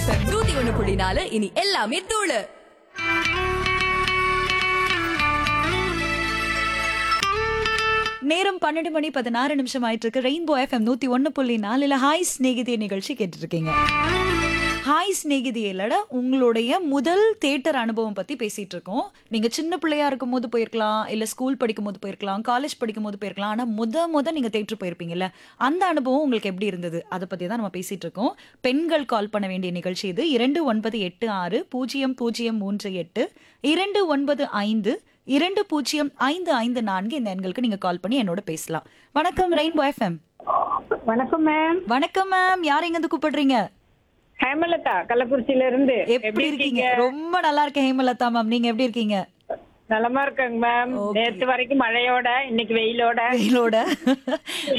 FM நூத்தி ஒண்ணு புள்ளி நாலு இனி எல்லாமே தூளு நேரம் பன்னெண்டு மணி பதினாறு நிமிஷம் ஆயிட்டு இருக்கு ரெயின்போ எஃப்எம் நூத்தி ஒன்னு புள்ளி நாலுல ஹாய் ஸ்நேகிதி நிகழ்ச்சி கேட்டுட்டு இருக்கீங்க ஹாய் ஸ்நேகிதியிலட உங்களுடைய முதல் தேட்டர் அனுபவம் பத்தி பேசிட்டு இருக்கோம் நீங்க சின்ன பிள்ளையா இருக்கும் போது போயிருக்கலாம் இல்ல ஸ்கூல் படிக்கும் போது போயிருக்கலாம் காலேஜ் படிக்கும் போது போயிருக்கலாம் ஆனா முத முத நீங்க தேட்டர் போயிருப்பீங்கல்ல அந்த அனுபவம் உங்களுக்கு எப்படி இருந்தது அதை பத்தி தான் நம்ம பேசிட்டு இருக்கோம் பெண்கள் கால் பண்ண வேண்டிய நிகழ்ச்சி இது இரண்டு ஒன்பது எட்டு ஆறு பூஜ்ஜியம் பூஜ்ஜியம் மூன்று எட்டு இரண்டு ஒன்பது ஐந்து இரண்டு பூஜ்ஜியம் ஐந்து ஐந்து நான்கு இந்த எண்களுக்கு நீங்க கால் பண்ணி என்னோட பேசலாம் வணக்கம் ரெயின்போ எஃப்எம் வணக்கம் மேம் வணக்கம் மேம் யார் எங்க இருந்து கூப்பிடுறீங்க ஹேமலதா கள்ளக்குறிச்சியில இருந்து எப்படி இருக்கீங்க ரொம்ப நல்லா இருக்கேன் ஹேமலதா மேம் நீங்க எப்படி இருக்கீங்க நலமா இருக்கேங்க மேம் Okay. நேத்து வரைக்கும் மழையோட இன்னைக்கு வெயிலோட வெயிலோட